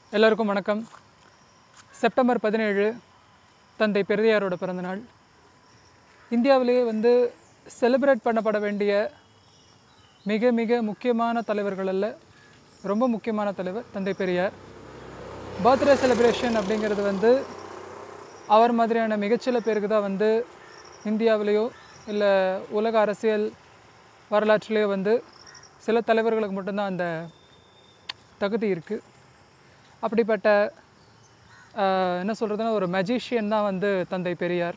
எல்லோருக்கும் வணக்கம் செப்டம்பர் பதினேழு தந்தை பெரியாரோட பிறந்தநாள் இந்தியாவிலேயே வந்து செலிப்ரேட் பண்ணப்பட வேண்டிய மிக மிக முக்கியமான தலைவர்கள் அல்ல ரொம்ப முக்கியமான தலைவர் தந்தை பெரியார் பர்த்டே செலிப்ரேஷன் அப்படிங்கிறது வந்து அவர் மாதிரியான மிகச்சில பேருக்கு தான் வந்து இந்தியாவிலேயோ இல்லை உலக அரசியல் வரலாற்றிலேயோ வந்து சில தலைவர்களுக்கு மட்டும்தான் அந்த தகுதி இருக்குது அப்படிப்பட்ட ஆஹ், என்ன சொல்கிறதுனா ஒரு மெஜிஷியன் தான் வந்து தந்தை பெரியார்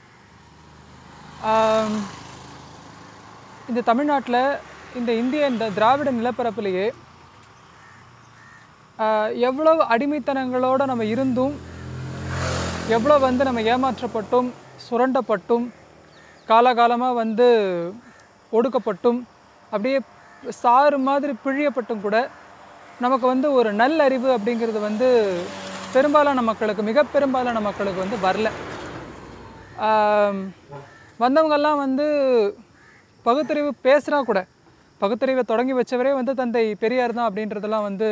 ஆம், இந்த தமிழ்நாட்டில் இந்த இந்திய இந்த திராவிட நிலப்பரப்பிலேயே ஆஹ், எவ்வளவு அடிமைத்தனங்களோடு நம்ம இருந்தும் எவ்வளோ வந்து நம்ம ஏமாற்றப்பட்டும் சுரண்டப்பட்டும் காலகாலமாக வந்து ஒடுக்கப்பட்டும் அப்படியே சாறு மாதிரி பிழியப்பட்டும் கூட நமக்கு வந்து ஒரு நல்லறிவு அப்படிங்கிறது வந்து பெரும்பாலான மக்களுக்கு மிக பெரும்பாலான மக்களுக்கு வந்து வரல ஆம், வந்தவங்கெல்லாம் வந்து பகுத்தறிவு பேசுகிறா கூட பகுத்தறிவை தொடங்கி வச்சவரே வந்து தந்தை பெரியார் தான் அப்படின்றதெல்லாம் வந்து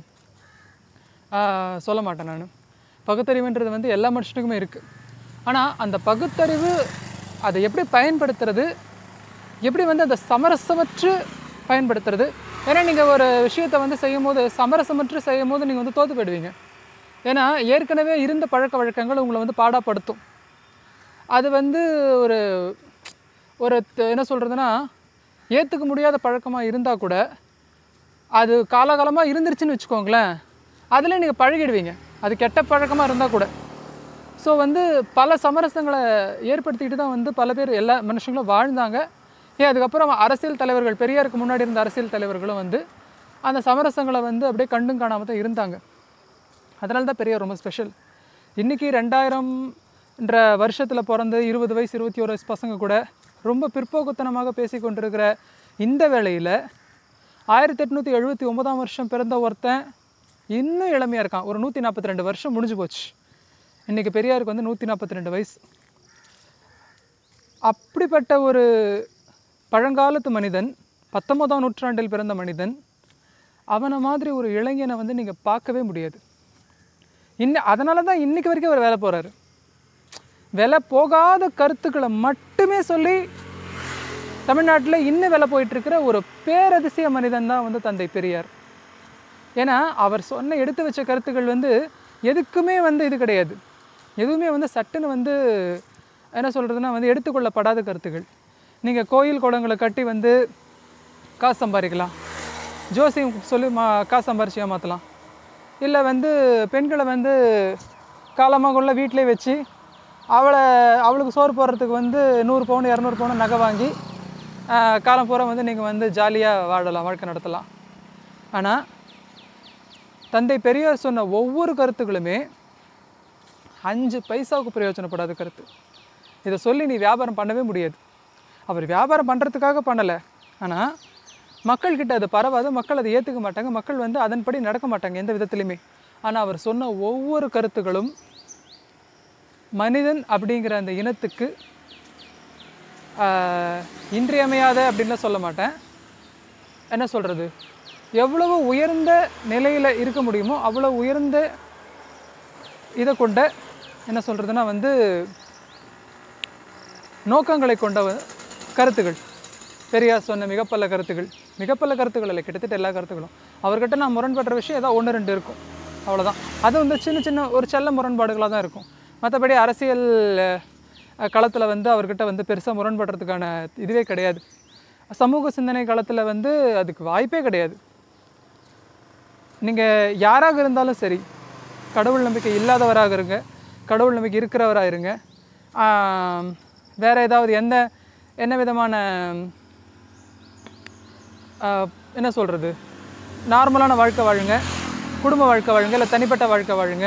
ஆஹ், சொல்ல மாட்டேன் நான் பகுத்தறிவுன்றது வந்து எல்லா மனுஷனுக்குமே இருக்குது ஆனால் அந்த பகுத்தறிவு அதை எப்படி பயன்படுத்துறது எப்படி வந்து அந்த சமரசமற்று பயன்படுத்துறது ஏன்னா நீங்கள் ஒரு விஷயத்தை வந்து செய்யும் போது சமரசமற்று செய்யும் போது நீங்கள் வந்து தோற்று போயிடுவீங்க ஏன்னா ஏற்கனவே இருந்த பழக்க வழக்கங்கள் உங்களை வந்து பாடாப்படுத்தும் அது வந்து ஒரு ஒரு த- என்ன சொல்கிறதுனா ஏற்றுக்க முடியாத பழக்கமாக இருந்தால் கூட அது காலகாலமாக இருந்துருச்சுன்னு வச்சுக்கோங்களேன் அதில் நீங்கள் பழகிடுவீங்க அது கெட்ட பழக்கமாக இருந்தால் கூட ஸோ வந்து பல சமரசங்களை ஏற்படுத்திக்கிட்டு தான் வந்து பல பேர் எல்லா மனுஷங்களும் வாழ்ந்தாங்க ஏன் அதுக்கப்புறம் அரசியல் தலைவர்கள் பெரியாருக்கு முன்னாடி இருந்த அரசியல் தலைவர்களும் வந்து அந்த சமரசங்களை வந்து அப்படியே கண்டும் காணாமல் தான் இருந்தாங்க அதனால தான் பெரியார் ரொம்ப ஸ்பெஷல் இன்றைக்கி ரெண்டாயிரம்ன்ற வருஷத்தில் பிறந்து இருபது வயசு இருபத்தி ஒரு வயசு பசங்க கூட ரொம்ப பிற்போக்குத்தனமாக பேசி கொண்டிருக்கிற இந்த வேளையில் ஆயிரத்தி எட்நூற்றி எழுபத்தி ஒன்பதாம் வருஷம் பிறந்த ஒருத்தன் இன்னும் இளமையாக இருக்கான் ஒரு நூற்றி நாற்பத்தி ரெண்டு வருஷம் முடிஞ்சு போச்சு இன்றைக்கி பெரியாருக்கு வந்து நூற்றி நாற்பத்தி ரெண்டு வயசு அப்படிப்பட்ட ஒரு பழங்காலத்து மனிதன் பத்தொன்பதாம் நூற்றாண்டில் பிறந்த மனிதன் அவனை மாதிரி ஒரு இளைஞனை வந்து நீங்கள் பார்க்கவே முடியாது இன்ன அதனால தான் இன்றைக்கி வரைக்கும் அவர் வேலை போகிறாரு விலை போகாத கருத்துக்களை மட்டுமே சொல்லி தமிழ்நாட்டில் இன்னும் விலை போயிட்டுருக்கிற ஒரு பேரதிசய மனிதன் தான் வந்து தந்தை பெரியார் ஏன்னா அவர் சொன்ன எடுத்து வச்ச கருத்துக்கள் வந்து எதுக்குமே வந்து இது கிடையாது எதுவுமே வந்து சட்டுன்னு வந்து என்ன சொல்கிறதுனா வந்து எடுத்துக்கொள்ளப்படாத கருத்துக்கள் நீங்கள் கோயில் குளங்களை கட்டி வந்து காசு சம்பாதிக்கலாம் ஜோசியம் சொல்லி மா காசு சம்பாரிச்சு ஏமாற்றலாம் இல்லை வந்து பெண்களை வந்து காலமாக உள்ள வீட்டிலே வச்சு அவளை அவளுக்கு சோறு போடுறதுக்கு வந்து நூறு பவுன் இரநூறு பவுன் நகை வாங்கி ஆஹ், காலம் பூரா வந்து நீங்கள் வந்து ஜாலியாக வாழலாம் வாழ்க்கை நடத்தலாம் ஆனால் தந்தை பெரியார் சொன்ன ஒவ்வொரு கருத்துக்களுமே அஞ்சு பைசாவுக்கு பிரயோஜனப்படாத கருத்து இதை சொல்லி நீ வியாபாரம் பண்ணவே முடியாது அவர் வியாபாரம் பண்ணுறதுக்காக பண்ணலை ஆனால் மக்கள்கிட்ட அது பரவாது மக்கள் அதை ஏற்றுக்க மாட்டாங்க மக்கள் வந்து அதன்படி நடக்க மாட்டாங்க எந்த விதத்துலையுமே ஆனால் அவர் சொன்ன ஒவ்வொரு கருத்துக்களும் மனிதன் அப்படிங்கிற அந்த இனத்துக்கு ஆஹ், இன்றியமையாத அப்படின்லாம் சொல்ல மாட்டேன் என்ன சொல்கிறது எவ்வளவு உயர்ந்த நிலையில் இருக்க முடியுமோ அவ்வளோ உயர்ந்த இதை கொண்ட என்ன சொல்கிறதுனா வந்து நோக்கங்களை கொண்ட வ- கருத்துகள் பெரியார் சொன்ன மிகப்பல கருத்துகள் மிகப்பல கருத்துக்கள் இல்லை கிட்டத்தட்ட எல்லா கருத்துக்களும் அவர்கிட்ட நான் முரண்படுற விஷயம் ஏதாவது ஒன்று ரெண்டு இருக்கும் அவ்வளோதான் அது வந்து சின்ன சின்ன ஒரு செல்ல முரண்பாடுகளாக தான் இருக்கும் மற்றபடி அரசியல் களத்தில் வந்து அவர்கிட்ட வந்து பெருசாக முரண்படுறதுக்கான இதுவே கிடையாது சமூக சிந்தனை களத்தில் வந்து அதுக்கு வாய்ப்பே கிடையாது நீங்கள் யாராக இருந்தாலும் சரி கடவுள் நம்பிக்கை இல்லாதவராக இருங்க கடவுள் நம்பிக்கை இருக்கிறவராக இருங்க ஆம், வேற ஏதாவது எந்த என்ன விதமான ஆ, என்ன சொல்கிறது நார்மலான வாழ்க்கை வாழுங்க குடும்ப வாழ்க்கை வாழுங்க இல்லை தனிப்பட்ட வாழ்க்கை வாழுங்க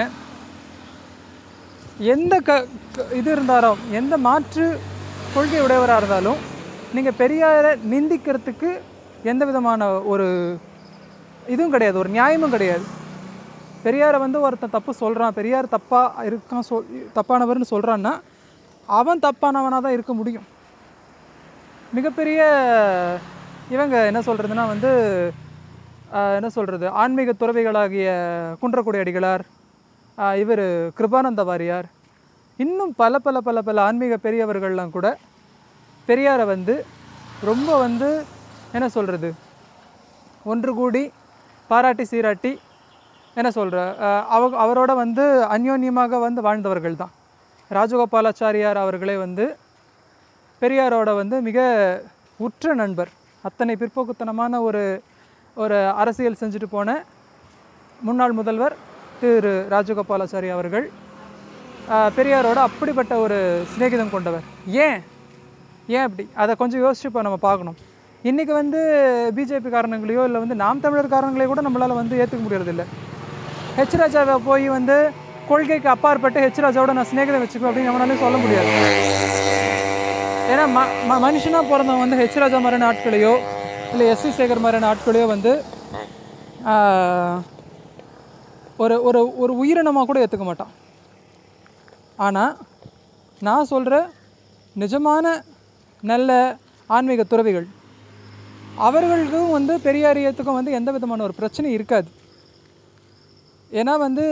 எந்த க க- இது இருந்தாலும் எந்த மாற்று கொள்கை உடையவராக இருந்தாலும் நீங்கள் பெரியாரை நிந்திக்கிறதுக்கு எந்த விதமான ஒரு இதுவும் கிடையாது ஒரு நியாயமும் கிடையாது பெரியாரை வந்து ஒருத்தன் தப்பு சொல்கிறான் பெரியார் தப்பாக இருக்கான் சொல் தப்பானவர்னு சொல்கிறான்னா அவன் தப்பானவனாக தான் இருக்க முடியும் மிகப்பெரிய இவங்க என்ன சொல்கிறதுனா வந்து ஆஹ், என்ன சொல்கிறது ஆன்மீக துறவிகளாகிய குன்றக்குடி அடிகளார் இவர் கிருபானந்த வாரியார் இன்னும் பல பல பல பல ஆன்மீக பெரியவர்கள்லாம் கூட பெரியாரை வந்து ரொம்ப வந்து என்ன சொல்கிறது ஒன்று கூடி பாராட்டி சீராட்டி என்ன சொல்கிற அவ அவரோட வந்து அந்யோன்யமாக வந்து வாழ்ந்தவர்கள் தான் ராஜகோபாலாச்சாரியார் அவர்களே வந்து பெரியாரோட வந்து மிக உற்ற நண்பர் அத்தனை பிற்போக்குத்தனமான ஒரு ஒரு அரசியல் செஞ்சுட்டு போன முன்னாள் முதல்வர் திரு ராஜகோபாலாச்சாரி அவர்கள் ஆஹ், பெரியாரோட அப்படிப்பட்ட ஒரு சிநேகிதம் கொண்டவர் ஏன் ஏன் அப்படி அதை கொஞ்சம் யோசிச்சு இப்போ நம்ம பார்க்கணும் இன்றைக்கி வந்து பிஜேபி காரணங்களையோ இல்லை வந்து நாம் தமிழர் காரணங்களையோ கூட நம்மளால் வந்து ஏற்றுக்க முடியறதில்ல ஹெச் ராஜாவை போய் வந்து கொள்கைக்கு அப்பாற்பட்டு ஹெச் ராஜாவோட நான் சிநேகிதம் வச்சுக்குவேன் அப்படின்னு நம்மளாலையும் சொல்ல முடியாது ஏன்னா ம ம மனுஷனாக பிறந்தவன் வந்து ஹெச் ராஜா மாதிரியான ஆட்களையோ இல்லை எஸ்சி சேகர் மாதிரியான ஆட்களையோ வந்து ஆஹ், ஒரு ஒரு ஒரு உயிரினமாக கூட ஏற்றுக்க மாட்டான் ஆனால் நான் சொல்கிற நிஜமான நல்ல ஆன்மீக துறவிகள் அவர்களுக்கும் வந்து பெரியாரியத்துக்கும் வந்து எந்த விதமான ஒரு பிரச்சனையும் இருக்காது ஏன்னா வந்து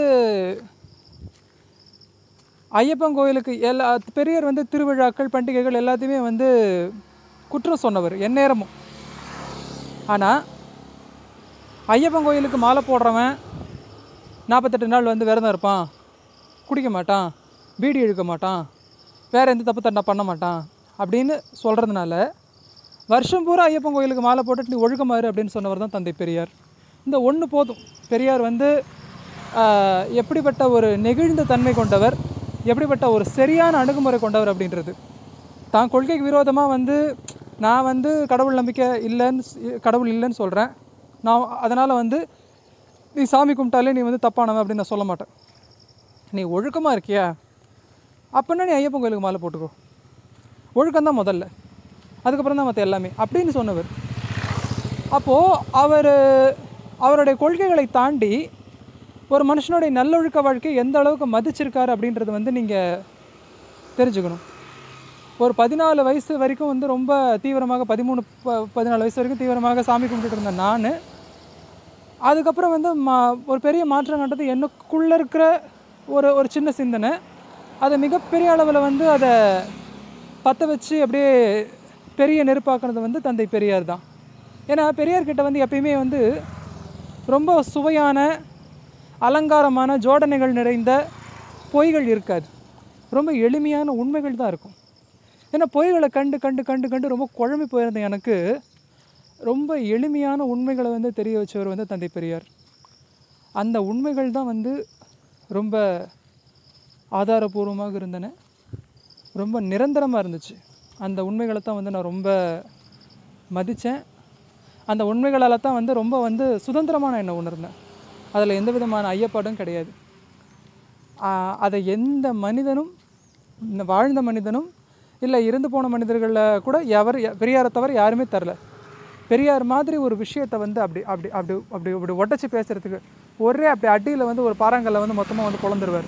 ஐயப்பன் கோயிலுக்கு எல்லா பெரியார் வந்து திருவிழாக்கள் பண்டிகைகள் எல்லாத்தையுமே வந்து குற்றம் சொன்னவர் எந்நேரமும் ஆனால் ஐயப்பன் கோயிலுக்கு மாலை போடுறவன் நாற்பத்தெட்டு நாள் வந்து விரதம் இருப்பான் குடிக்க மாட்டான் பீடி இழுக்க மாட்டான் வேறு எந்த தப்பு தண்டா பண்ண மாட்டான் அப்படின்னு சொல்கிறதுனால வருஷம் பூரா ஐயப்பன் கோயிலுக்கு மாலை போட்டுட்டு நீ ஒழுக்கமாறு அப்படின்னு சொன்னவர் தான் தந்தை பெரியார் இந்த ஒன்று போதும் பெரியார் வந்து ஆஹ், எப்படிப்பட்ட ஒரு நெகிழ்ந்த தன்மை கொண்டவர் எப்படிப்பட்ட ஒரு சரியான அணுகுமுறை கொண்டவர் அப்படின்றது தான் கொள்கைக்கு விரோதமாக வந்து நான் வந்து கடவுள் நம்பிக்கை இல்லைன்னு ஸ்- கடவுள் இல்லைன்னு சொல்கிறேன் நான் அதனால் வந்து நீ சாமி கும்பிட்டாலே நீ வந்து தப்பானவன் அப்படின்னு நான் சொல்ல மாட்டேன் நீ ஒழுக்கமாக இருக்கியா அப்படின்னா நீ ஐயப்பன் கோயிலுக்கு மாலை போட்டுக்கோ ஒழுக்கம் தான் முதல்ல அதுக்கப்புறம் தான் மற்ற எல்லாமே அப்படின்னு சொன்னவர் அப்போது அவர் அவருடைய கொள்கைகளை தாண்டி ஒரு மனுஷனுடைய நல்லொழுக்க வாழ்க்கையை எந்த அளவுக்கு மதிச்சிருக்காரு அப்படின்றது வந்து நீங்கள் தெரிஞ்சுக்கணும் ஒரு பதினாலு வயசு வரைக்கும் வந்து ரொம்ப தீவிரமாக பதிமூணு ப பதினாலு வயசு வரைக்கும் தீவிரமாக சாமி கும்பிட்டுட்டு இருந்த நான் அதுக்கப்புறம் வந்து மா ஒரு பெரிய மாற்றம் கண்டது எனக்குள்ளே இருக்கிற ஒரு ஒரு சின்ன சிந்தனை அதை மிகப்பெரிய அளவில் வந்து அதை பற்ற வச்சு அப்படியே பெரிய நெருப்பாக்குனது வந்து தந்தை பெரியார் தான் ஏன்னா பெரியார்கிட்ட வந்து எப்பயுமே வந்து ரொம்ப சுவையான அலங்காரமான ஜோடனைகள் நிறைந்த பொய்கள் இருக்காது ரொம்ப எளிமையான உண்மைகள் தான் இருக்கும் ஏன்னா பொய்களை கண்டு கண்டு கண்டு கண்டு ரொம்ப குழம்பி போயிருந்த எனக்கு ரொம்ப எளிமையான உண்மைகளை வந்து தெரிய வச்சவர் வந்து தந்தை பெரியார் அந்த உண்மைகள் தான் வந்து ரொம்ப ஆதாரபூர்வமாக இருந்தன ரொம்ப நிரந்தரமாக இருந்துச்சு அந்த உண்மைகளை தான் வந்து நான் ரொம்ப மதித்தேன் அந்த உண்மைகளால் தான் வந்து ரொம்ப வந்து சுதந்திரமாக நான் என்ன உணர்ந்தேன் அதில் எந்த விதமான ஐயப்பாடும் கிடையாது ஆஹ் அதை எந்த மனிதனும் இந்த வாழ்ந்த மனிதனும் இல்லை இறந்து போன மனிதர்களில் கூட எவர் பெரியாரை தவிர யாருமே தரல பெரியார் மாதிரி ஒரு விஷயத்தை வந்து அப்படி அப்படி அப்படி அப்படி அப்படி உடச்சி பேசுகிறதுக்கு ஒரே அப்படி அடியில் வந்து ஒரு பாறாங்கல்ல வந்து மொத்தமாக வந்து குழந்துருவார்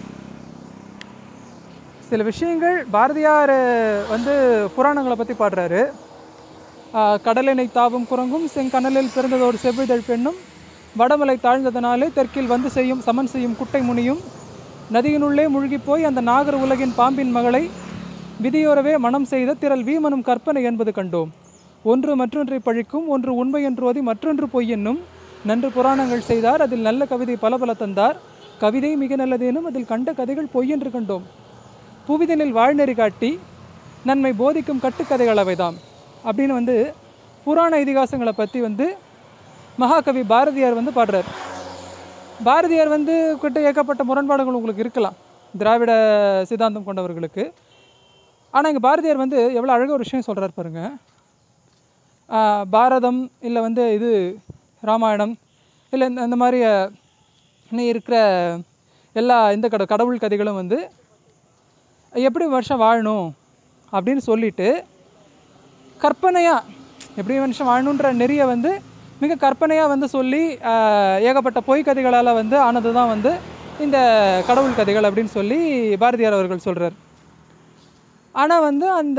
சில விஷயங்கள் பாரதியார் வந்து புராணங்களை பற்றி பாடுறாரு ஆஹ் கடலினை தாவும் குரங்கும் செங்கனலில் பிறந்ததோடு செவ்விதழ் பெண்ணும் வடமலை தாழ்ந்ததனாலே தெற்கில் வந்து செய்யும் சமன் செய்யும் குட்டை முனியும் நதியினுள்ளே முழுகிப் போய் அந்த நாகர் உலகின் பாம்பின் மகளை விதியோரவே மனம் செய்த திரள் வீமனும் கற்பனை என்பது கண்டோம் ஒன்று மற்றொன்றை பழிக்கும் ஒன்று உண்மை என்று ஓதி மற்றொன்று பொய் என்னும் நன்று புராணங்கள் செய்தார் அதில் நல்ல கவிதை பல பல தந்தார் கவிதை மிக நல்லதேனும் அதில் கண்ட கதைகள் பொய் என்று கண்டோம் புவிதனில் வாழ்நெறி காட்டி நன்மை போதிக்கும் கட்டுக்கதைகள் அவைதாம் அப்படின்னு வந்து புராண இதிகாசங்களை பற்றி வந்து மகாகவி பாரதியார் வந்து பாடுறார் பாரதியார் வந்து கிட்ட ஏகப்பட்ட முரண்பாடுகள் உங்களுக்கு இருக்கலாம் திராவிட சித்தாந்தம் கொண்டவர்களுக்கு ஆனால் இங்கே பாரதியார் வந்து எவ்வளோ அழகாக ஒரு விஷயம் சொல்கிறார் பாருங்க ஆஹ் பாரதம் இல்லை வந்து இது ராமாயணம் இல்லை இந்த இந்த மாதிரி அஹ், இன்னும் இருக்கிற எல்லா இந்த கட கடவுள் கதைகளும் வந்து எப்படி வருஷம் வாழணும் அப்படின்னு சொல்லிட்டு கற்பனையாக எப்படி மனுஷன் வாழணுன்ற நெறிய வந்து மிக கற்பனையாக வந்து சொல்லி ஆஹ், ஏகப்பட்ட பொய் கதைகளால் வந்து ஆனது தான் வந்து இந்த கடவுள் கதைகள் அப்படின்னு சொல்லி பாரதியார் அவர்கள் சொல்கிறார் ஆனால் வந்து அந்த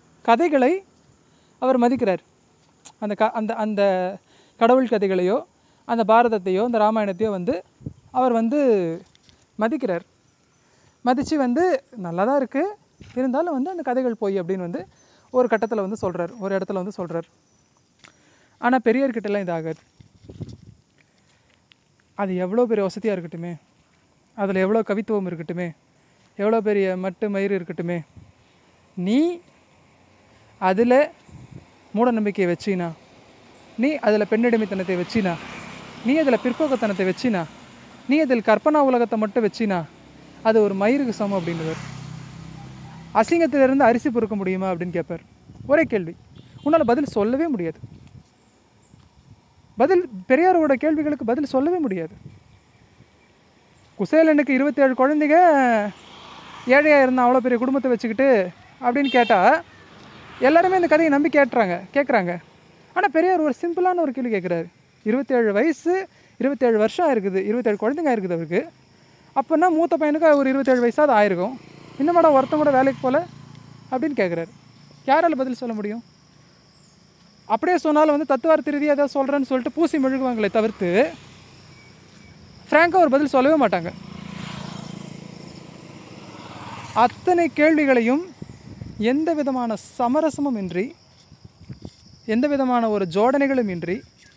கதைகளை அவர் மதிக்கிறார் அந்த க அந்த அந்த கடவுள் கதைகளையோ அந்த பாரதத்தையோ அந்த ராமாயணத்தையோ வந்து அவர் வந்து மதிக்கிறார் மதித்து வந்து நல்லா தான் இருக்குது இருந்தாலும் வந்து அந்த கதைகள் போய் அப்படின்னு வந்து ஒரு கட்டத்தில் வந்து சொல்கிறார் ஒரு இடத்துல வந்து சொல்கிறார் ஆனால் பெரியர்கிட்டலாம் இது ஆகாது அது எவ்வளோ பெரிய வசதியாக இருக்கட்டுமே அதில் எவ்வளோ கவித்துவம் இருக்கட்டுமே எவ்வளோ பெரிய மட்டு மயிறு இருக்கட்டுமே நீ அதில் மூட நம்பிக்கையை வச்சினா நீ அதில் பெண்ணடிமைத்தனத்தை வச்சினா நீ அதில் பிற்போக்கத்தனத்தை வச்சினா நீ அதில் கற்பனா உலகத்தை மட்டும் வச்சினா அது ஒரு மயிருக்கு சமம் அப்படின்றவர் அசிங்கத்திலிருந்து அரிசி பொறுக்க முடியுமா அப்படின்னு கேட்பார் ஒரே கேள்வி உன்னால் பதில் சொல்லவே முடியாது பதில் பெரியாரோட கேள்விகளுக்கு பதில் சொல்லவே முடியாது குசேலனுக்கு இருபத்தேழு குழந்தைங்க ஏழையாக இருந்தான் அவ்வளோ பெரிய குடும்பத்தை வச்சுக்கிட்டு அப்படின்னு கேட்டால் எல்லாருமே இந்த கதையை நம்பி கேட்டுறாங்க கேட்குறாங்க ஆனால் பெரியார் ஒரு சிம்பிளான ஒரு கேள்வி கேட்குறாரு இருபத்தேழு வயசு இருபத்தேழு வருஷம் இருக்குது இருபத்தேழு குழந்தைங்க இருக்குது அவருக்கு அப்போனா மூத்த பையனுக்கு ஒரு இருபத்தேழு வயசாவது ஆயிருக்கும் இன்னும் ஒருத்தன் கூட வேலைக்கு போகல அப்படின்னு கேட்குறாரு யாரால் பதில் சொல்ல முடியும் அப்படியே சொன்னாலும் வந்து தத்துவார்த்த ரீதியாக ஏதாவது சொல்கிறேன்னு சொல்லிட்டு பூசி மெழுகுவாங்களே தவிர்த்து ஃப்ராங்காக ஒரு பதில் சொல்லவே மாட்டாங்க அத்தனை கேள்விகளையும் எந்த விதமான சமரசமும் இன்றி எந்த விதமான ஒரு ஜோடனைகளும் இன்றி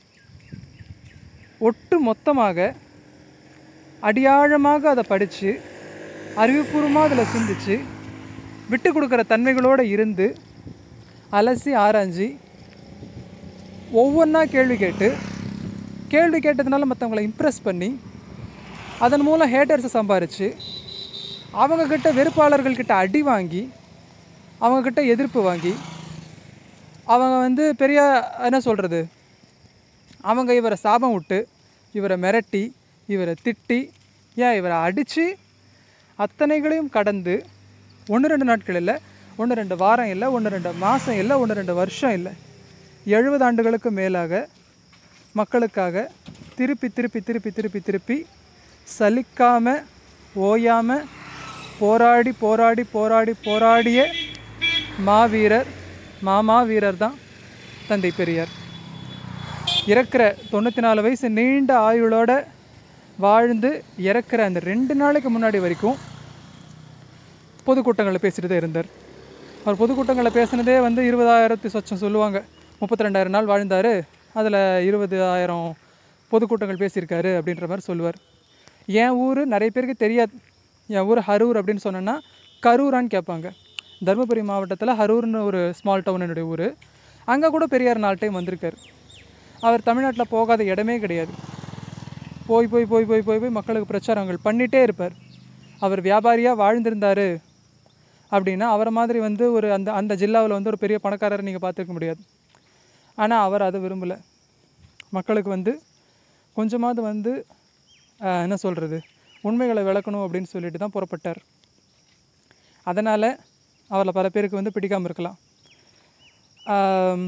ஒட்டு மொத்தமாக அடியாழமாக அதை படித்து அறிவுபூர்வமாக அதில் சிந்திச்சு விட்டு கொடுக்குற தன்மைகளோடு இருந்து அலசி ஆராய்ஞ்சி ஒவ்வொன்றா கேள்வி கேட்டு கேள்வி கேட்டதுனால மற்றவங்களை இம்ப்ரெஸ் பண்ணி அதன் மூலம் ஹேட்டர்ஸை சம்பாரித்து அவங்கக்கிட்ட வெறுப்பாளர்கள்கிட்ட அடி வாங்கி அவங்கக்கிட்ட எதிர்ப்பு வாங்கி அவங்க வந்து பெரிய என்ன சொல்கிறது அவங்க இவரை சாபம் விட்டு இவரை மிரட்டி இவரை திட்டி ஏன் இவரை அடித்து அத்தனைகளையும் கடந்து ஒன்று ரெண்டு நாட்கள் இல்லை ஒன்று ரெண்டு வாரம் இல்லை ஒன்று ரெண்டு மாதம் இல்லை ஒன்று ரெண்டு வருஷம் இல்லை எழுபது ஆண்டுகளுக்கு மேலாக மக்களுக்காக திருப்பி திருப்பி திருப்பி திருப்பி திருப்பி சலிக்காமல் ஓயாமல் போராடி போராடி போராடி போராடிய மாவீரர் மாமா வீரர் தான் தந்தை பெரியார் இறக்குற தொண்ணூற்றி நாலு வயசு நீண்ட ஆயுளோட வாழ்ந்து இறக்குற அந்த ரெண்டு நாளைக்கு முன்னாடி வரைக்கும் பொதுக்கூட்டங்களில் பேசிட்டு தான் இருந்தார் அவர் பொதுக்கூட்டங்களில் பேசினதே வந்து இருபதாயிரத்து சொச்சம் சொல்லுவாங்க முப்பத்தி ரெண்டாயிரம் நாள் வாழ்ந்தார் அதில் இருபது ஆயிரம் பொதுக்கூட்டங்கள் பேசியிருக்காரு அப்படின்ற மாதிரி சொல்லுவார் என் ஊர் நிறைய பேருக்கு தெரியாது என் ஊர் ஹரூர் அப்படின்னு சொன்னேன்னா கரூரான்னு கேட்பாங்க தருமபுரி மாவட்டத்தில் ஹரூர்னு ஒரு ஸ்மால் டவுன் என்னுடைய ஊர் அங்கே கூட பெரியார் நாலு டைம் வந்திருக்கார் அவர் தமிழ்நாட்டில் போகாத இடமே கிடையாது போய் போய் போய் போய் போய் போய் மக்களுக்கு பிரச்சாரங்கள் பண்ணிகிட்டே இருப்பார் அவர் வியாபாரியாக வாழ்ந்திருந்தார் அப்படின்னா அவரை மாதிரி வந்து ஒரு அந்த அந்த ஜில்லாவில் வந்து ஒரு பெரிய பணக்காரரை நீங்கள் பார்த்துருக்க முடியாது ஆனால் அவர் அதை விரும்பலை மக்களுக்கு வந்து கொஞ்சமாவது வந்து ஆஹ், என்ன சொல்கிறது உண்மைகளை விளக்கணும் அப்படின்னு சொல்லிட்டு தான் புறப்பட்டார் அதனால் அவரில் பல பேருக்கு வந்து பிடிக்காமல் இருக்கலாம் ஆம்,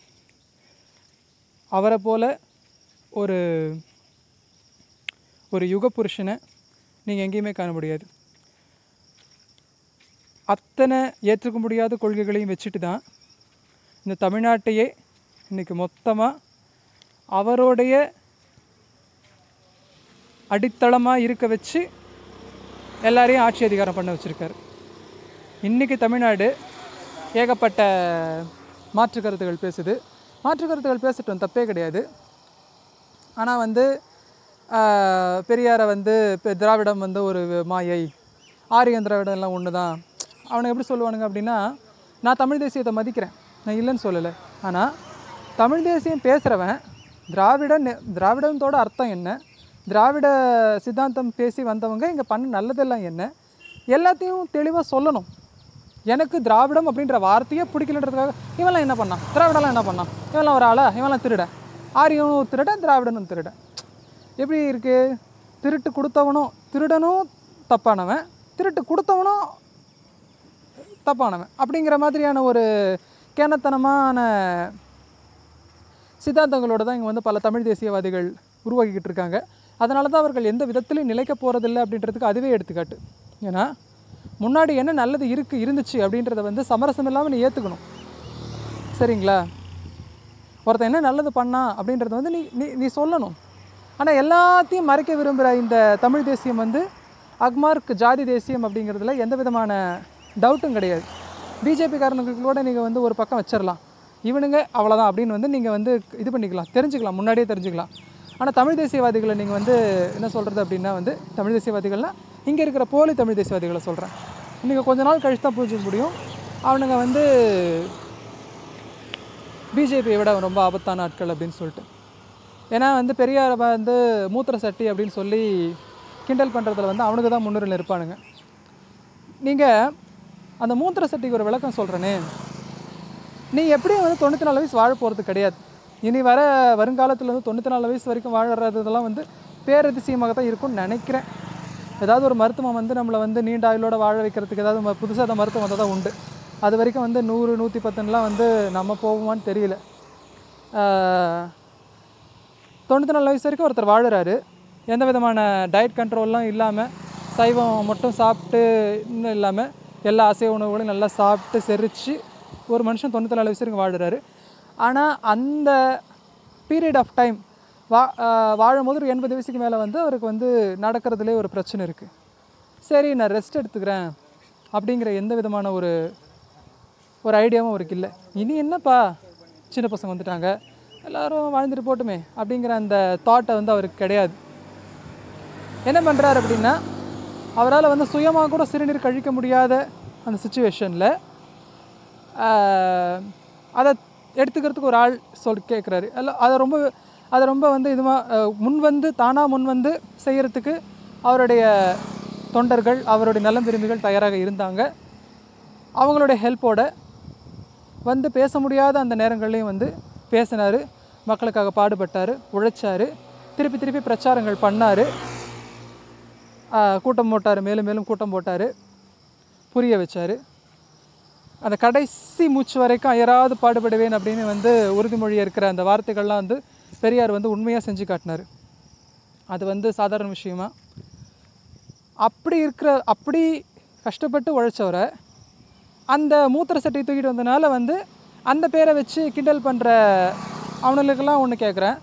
அவரை போல ஒரு ஒரு யுக புருஷனை நீங்கள் எங்கேயுமே காண முடியாது அத்தனை ஏற்றுக்க முடியாத கொள்கைகளையும் வச்சுட்டு தான் இந்த தமிழ்நாட்டையே இன்றைக்கி மொத்தமாக அவருடைய அடித்தளமாக இருக்க வச்சு எல்லாரையும் ஆட்சி அதிகாரம் பண்ண வச்சுருக்காரு இன்றைக்கி தமிழ்நாடு ஏகப்பட்ட மாற்று கருத்துகள் பேசுது மாற்று கருத்துகள் பேசட்டும் தப்பே கிடையாது ஆனால் வந்து ஆஹ், பெரியாரை வந்து இப்போ திராவிடம் வந்து ஒரு மாயை ஆரியன் திராவிடம் எல்லாம் ஒன்று தான் அவனுக்கு எப்படி சொல்லுவானுங்க அப்படின்னா நான் தமிழ் தேசியத்தை மதிக்கிறேன் நான் இல்லைன்னு சொல்லலை ஆனால் தமிழ் தேசியம் பேசுகிறவன் திராவிட நெ- திராவிடத்தோட அர்த்தம் என்ன திராவிட சித்தாந்தம் பேசி வந்தவங்க இங்கே பண்ண நல்லதெல்லாம் என்ன எல்லாத்தையும் தெளிவாக சொல்லணும் எனக்கு திராவிடம் அப்படின்ற வார்த்தையே பிடிக்கலன்றதுக்காக இவன்லாம் என்ன பண்ணான் திராவிடம்லாம் என்ன பண்ணான் இவன்லாம் ஒரு ஆளா இவன்லாம் திருட ஆரியனும் திருட திராவிடனும் திருட எப்படி இருக்கு திருட்டு கொடுத்தவனும் திருடனும் தப்பானவன் திருட்டு கொடுத்தவனும் தப்பானவன் அப்படிங்கிற மாதிரியான ஒரு கேனத்தனமான சித்தாந்தங்களோட தான் இங்கே வந்து பல தமிழ் தேசியவாதிகள் உருவாக்கிக்கிட்டு இருக்காங்க அதனால தான் அவர்கள் எந்த விதத்திலையும் நிலைக்க போகிறதில்ல அப்படின்றதுக்கு அதுவே எடுத்துக்காட்டு ஏன்னா முன்னாடி என்ன நல்லது இருக்கு இருந்துச்சு அப்படின்றத வந்து சமரசம் இல்லாமல் நீ ஏற்றுக்கணும் சரிங்களா ஒருத்தன் என்ன நல்லது பண்ணா அப்படின்றத வந்து நீ நீ நீ சொல்லணும் ஆனால் எல்லாத்தையும் மறைக்க விரும்புகிற இந்த தமிழ் தேசியம் வந்து அக்மார்க் ஜாதி தேசியம் அப்படிங்கிறதுல எந்த விதமான டவுட்டும் கிடையாது பிஜேபி காரனுங்களோட நீங்கள் வந்து ஒரு பக்கம் வச்சிடலாம் இவனுங்க அவ்வளோதான் அப்படின்னு வந்து நீங்கள் வந்து இது பண்ணிக்கலாம் தெரிஞ்சுக்கலாம் முன்னாடியே தெரிஞ்சுக்கலாம் ஆனால் தமிழ் தேசியவாதிகளை நீங்கள் வந்து என்ன சொல்கிறது அப்படின்னா வந்து தமிழ் தேசியவாதிகள்னால் இங்கே இருக்கிற போலி தமிழ் தேசியவாதிகளை சொல்கிறேன் நீங்கள் கொஞ்ச நாள் கழிச்சு தான் புரிஞ்சுக்க முடியும் அவனுங்க வந்து பிஜேபியை விட ரொம்ப ஆபத்தான ஆட்கள் அப்படின்னு சொல்லிட்டு ஏன்னா வந்து பெரியாரை வந்து மூத்திர சட்டி அப்படின்னு சொல்லி கிண்டல் பண்ணுறதுல வந்து அவனுக்கு தான் முன்னுரில் இருப்பானுங்க நீங்கள் அந்த மூத்திர சட்டிக்கு ஒரு விளக்கம் சொல்கிறேனே நீ எப்படியும் வந்து தொண்ணூற்றி நாலு வயசு வாழ போகிறது கிடையாது இனி வர வருங்காலத்தில் வந்து தொண்ணூற்றி நாலு வயசு வரைக்கும் வாழறது இதெல்லாம் வந்து பேரதிசயமாக தான் இருக்கும்னு நினைக்கிறேன் ஏதாவது ஒரு மருத்துவம் வந்து நம்மளை வந்து நீண்ட ஆயுளோட வாழ வைக்கிறதுக்கு ஏதாவது புதுசாக அந்த மருத்துவம் வந்தால் தான் உண்டு அது வரைக்கும் வந்து நூறு நூற்றி பத்துலாம் வந்து நம்ம போவோமான்னு தெரியல ஆஹ், தொண்ணூற்றி நாலு வயசு வரைக்கும் ஒருத்தர் வாழுறாரு எந்த விதமான டயட் கண்ட்ரோல்லாம் இல்லாமல் சைவம் மட்டும் சாப்பிட்டு இன்னும் இல்லாமல் எல்லா அசைவ உணவுகளையும் நல்லா சாப்பிட்டு செரித்து ஒரு மனுஷன் தொண்ணூற்றி நாலு வயசு வரைக்கும் வாழுறாரு ஆனால் அந்த பீரியட் ஆஃப் டைம் வா ஆஹ் வாழும்போது ஒரு எண்பது வயசுக்கு மேலே வந்து அவருக்கு வந்து நடக்கிறதுலே ஒரு பிரச்சனை இருக்குது சரி நான் ரெஸ்ட் எடுத்துக்கிறேன் அப்படிங்கிற எந்த விதமான ஒரு ஒரு ஐடியாவும் அவருக்கு இல்லை இனி என்னப்பா சின்ன பசங்க வந்துட்டாங்க எல்லாரும் வாழ்ந்துட்டு போட்டுமே அப்படிங்கிற அந்த தாட்டை வந்து அவருக்கு கிடையாது என்ன பண்ணுறாரு அப்படின்னா அவரால் வந்து சுயமாக கூட சிறுநீர் கழிக்க முடியாத அந்த சுச்சுவேஷனில் அதை எடுத்துக்கிறதுக்கு ஒரு ஆள் சொல் கேட்குறாரு எல்லாம் அதை ரொம்ப அதை ரொம்ப வந்து இதுவாக முன் வந்து தானாக முன் வந்து செய்கிறதுக்கு அவருடைய தொண்டர்கள் அவருடைய நலம் விரும்பிகள் தயாராக இருந்தாங்க அவங்களுடைய ஹெல்ப்போட வந்து பேச முடியாத அந்த நேரங்கள்லையும் வந்து பேசினார் மக்களுக்காக பாடுபட்டார் உழைச்சார் திருப்பி திருப்பி பிரச்சாரங்கள் பண்ணார் கூட்டம் போட்டார் மேலும் மேலும் கூட்டம் போட்டார் புரிய வச்சார் அந்த கடைசி மூச்சு வரைக்கும் அயராது பாடுபடுவேன் அப்படின்னு வந்து உறுதிமொழி இருக்கிற அந்த வார்த்தைகள்லாம் வந்து பெரியார் வந்து உண்மையாக செஞ்சு காட்டினார் அது வந்து சாதாரண விஷயமா அப்படி இருக்கிற அப்படி கஷ்டப்பட்டு உழைச்சவரை அந்த மூத்திர சட்டியை தூக்கிட்டு வந்தனால வந்து அந்த பேரை வச்சு கிண்டல் பண்ணுற அவனுங்களுக்கெல்லாம் ஒன்று கேட்குறேன்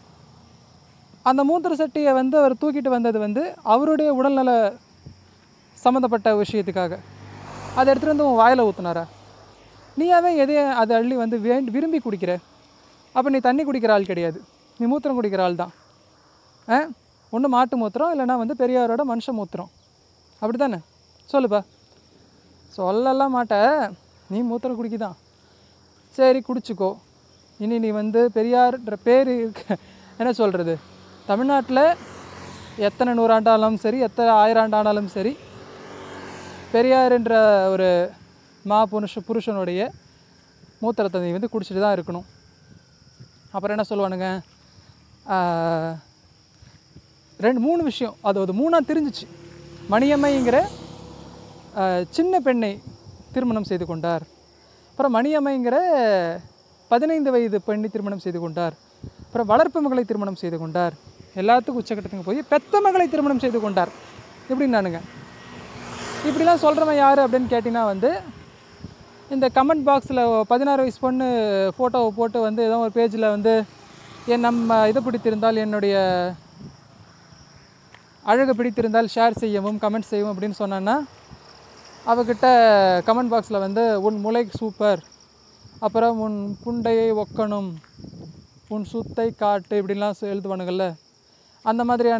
அந்த மூத்திர சட்டியை வந்து அவர் தூக்கிட்டு வந்தது வந்து அவருடைய உடல்நல சம்மந்தப்பட்ட விஷயத்துக்காக அதை எடுத்துகிட்டு வந்து உன் வாயில் ஊற்றுனாரா நீயாவே எதையும் அதை அள்ளி வந்து வேண்டி விரும்பி குடிக்கிற அப்போ நீ தண்ணி குடிக்கிற ஆள் கிடையாது நீ மூத்திரம் குடிக்கிற ஆள் தான் ஆ ஒன்று மாட்டு மூத்திரம் இல்லைன்னா வந்து பெரியாரோட மனுஷ மூத்திரம் அப்படி தானே சொல்லுப்பா சொல்லலாம் மாட்ட நீ மூத்திரம் குடிக்குதான் சரி குடிச்சுக்கோ இனி நீ வந்து பெரியார்ன்ற பேர் இருக்க என்ன சொல்கிறது தமிழ்நாட்டில் எத்தனை நூறாண்டாலும் சரி எத்தனை ஆயிராண்டானாலும் சரி பெரியார்ன்ற ஒரு மா புருஷ புருஷனுடைய மூத்திரத்தை நீ வந்து குடிச்சிட்டு தான் இருக்கணும் அப்புறம் என்ன சொல்லுவானுங்க ஆஹ், ரெண்டு மூணு விஷயம் அது அது மூணாக தெரிஞ்சிச்சு மணியம்மைங்கிற ஆஹ், சின்ன பெண்ணை திருமணம் செய்து கொண்டார் அப்புறம் மணியம்மைங்கிற பதினைந்து வயது பெண்ணை திருமணம் செய்து கொண்டார் அப்புறம் வளர்ப்பு மகளை திருமணம் செய்து கொண்டார் எல்லாத்துக்கும் உச்சக்கட்டத்துக்கு போய் பெத்த மகளை திருமணம் செய்து கொண்டார் இப்படின்னானுங்க இப்படிலாம் சொல்கிறவன் யார் அப்படின்னு கேட்டிங்கன்னா வந்து இந்த கமெண்ட் பாக்ஸில் பதினாறு வயசு பொண்ணு ஃபோட்டோவை போட்டு வந்து ஏதோ ஒரு பேஜில் வந்து என் நம்ம இது பிடித்திருந்தால் என்னுடைய அழகு பிடித்திருந்தால் ஷேர் செய்யவும் கமெண்ட் செய்யவும் அப்படின்னு சொன்னான்னா அவகிட்ட கமெண்ட் பாக்ஸில் வந்து உன் முளை சூப்பர் அப்புறம் உன் புண்டையை ஒக்கணும் உன் சுத்தை காட்டு இப்படிலாம் சொ- எழுதுவானுங்கள்ல அந்த மாதிரியான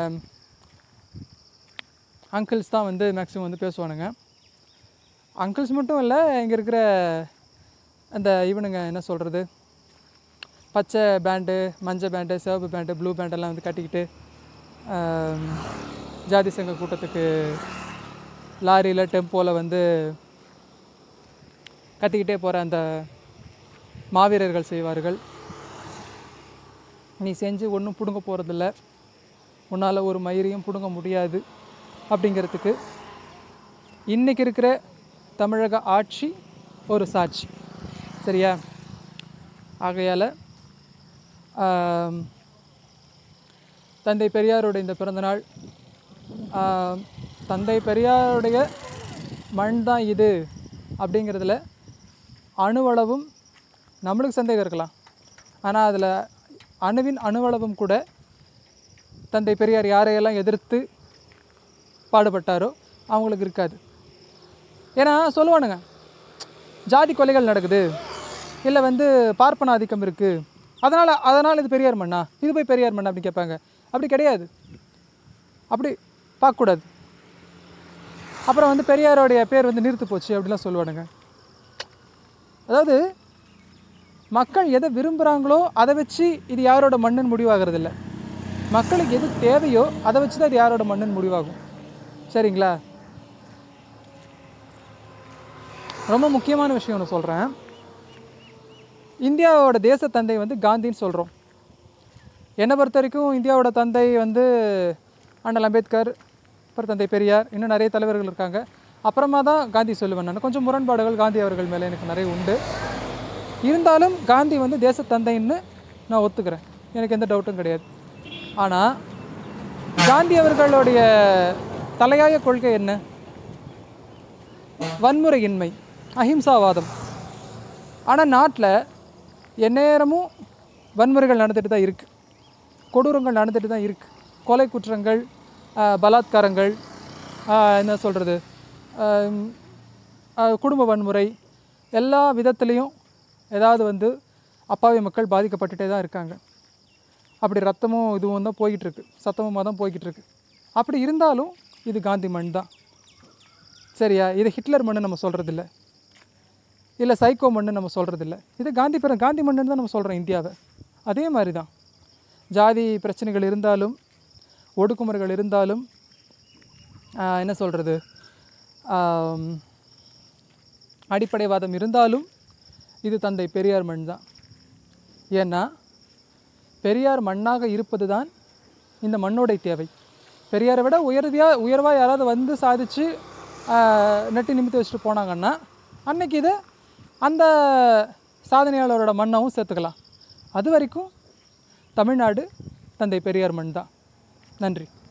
அங்கிள்ஸ் தான் வந்து மேக்ஸிமம் வந்து பேசுவானுங்க அங்கிள்ஸ் மட்டும் இல்லை இங்கே இருக்கிற அந்த இவனுங்க என்ன சொல்கிறது பச்சை பேண்டு மஞ்சள் பேண்டு சிவப்பு பேண்டு ப்ளூ பேண்டெல்லாம் வந்து கட்டிக்கிட்டு ஆம், ஜாதி சங்க கூட்டத்துக்கு லாரியில் டெம்போவில் வந்து கத்திக்கிட்டே போகிற அந்த மாவீரர்கள் செய்வார்கள் நீ செஞ்சு ஒன்றும் பிடுங்க போகிறதில்ல உன்னால் ஒரு மயிரையும் பிடுங்க முடியாது அப்படிங்கிறதுக்கு இன்றைக்கி இருக்கிற தமிழக ஆட்சி ஒரு சாட்சி சரியா ஆகையால் ஆம், தந்தை பெரியாருடைய இந்த பிறந்தநாள் ஆம், தந்தை பெரியாருடைய மண் தான் இது அப்படிங்கிறதுல அணுவளவும் நம்மளுக்கு சந்தேகம் இருக்கலாம் ஆனால் அதில் அணுவின் அணுவளவும் கூட தந்தை பெரியார் யாரையெல்லாம் எதிர்த்து பாடுபட்டாரோ அவங்களுக்கு இருக்காது ஏன்னா சொல்லுவானுங்க ஜாதி கொலைகள் நடக்குது இல்லை வந்து பார்ப்பன ஆதிக்கம் இருக்குது அதனால் அதனால் இது பெரியார் மண்ணா இது போய் பெரியார் மண்ணா அப்படி கேட்பாங்க அப்படி கிடையாது அப்படி பார்க்கக்கூடாது அப்புறம் வந்து பெரியாரோடைய பேர் வந்து நிறுத்து போச்சு அப்படிலாம் சொல்லுவானுங்க அதாவது மக்கள் எதை விரும்புகிறாங்களோ அதை வச்சு இது யாரோட மண்ணுன்னு முடிவாகிறது இல்ல மக்களுக்கு எது தேவையோ அதை வச்சு தான் இது யாரோட மண்ணுன்னு முடிவாகும் சரிங்களா ரொம்ப முக்கியமான விஷயம் ஒன்று சொல்கிறேன் இந்தியாவோட தேச தந்தை வந்து காந்தின்னு சொல்கிறோம் என்னை பொறுத்த வரைக்கும் இந்தியாவோட தந்தை வந்து அண்ணல் அம்பேத்கர் அப்புறம் தந்தை பெரியார் இன்னும் நிறைய தலைவர்கள் இருக்காங்க அப்புறமா தான் காந்தி சொல்லுவேன் நான் கொஞ்சம் முரண்பாடுகள் காந்தி அவர்கள் மேலே எனக்கு நிறைய உண்டு இருந்தாலும் காந்தி வந்து தேச தந்தைன்னு நான் ஒத்துக்கிறேன் எனக்கு எந்த டவுட்டும் கிடையாது ஆனால் காந்தி அவர்களுடைய தலையாய கொள்கை என்ன வன்முறையின்மை அஹிம்சாவாதம் ஆனால் நாட்டில் எந்நேரமும் வன்முறைகள் நடந்துட்டு தான் இருக்குது கொடூரங்கள் நடந்துட்டு தான் இருக்குது கொலை குற்றங்கள் ஆஹ், பலாத்காரங்கள் ஆஹ், என்ன சொல்கிறது குடும்ப வன்முறை எல்லா விதத்துலேயும் ஏதாவது வந்து அப்பாவி மக்கள் பாதிக்கப்பட்டுட்டே தான் இருக்காங்க அப்படி ரத்தமும் இதுவும் தான் போய்கிட்டு இருக்கு சத்தமுமாக தான் போய்கிட்டு இருக்கு அப்படி இருந்தாலும் இது காந்தி மண் தான் சரியா இது ஹிட்லர் மண்ணு நம்ம சொல்கிறதில்ல இல்லை சைக்கோ மண்ணு நம்ம சொல்கிறதில்ல இது காந்தி பிற காந்தி மண்ணுன்னு தான் நம்ம சொல்கிறோம் இந்தியாவை அதே மாதிரி தான் ஜாதி பிரச்சனைகள் இருந்தாலும் ஒடுக்குமுறைகள் இருந்தாலும் ஆஹ், என்ன சொல்கிறது அடிப்படைவாதம் இருந்தாலும் இது தந்தை பெரியார் மண் தான் ஏன்னா பெரியார் மண்ணாக இருப்பது தான் இந்த மண்ணோடைய தேவை பெரியாரை விட உயர்வியாக உயர்வாக யாராவது வந்து சாதித்து நெட்டி நிமித்தி வச்சுட்டு போனாங்கன்னா அன்னைக்கு இது அந்த சாதனையாளரோட மண்ணாவும் சேர்த்துக்கலாம் அது வரைக்கும் தமிழ்நாடு தந்தை பெரியார் மண் தான் நன்றி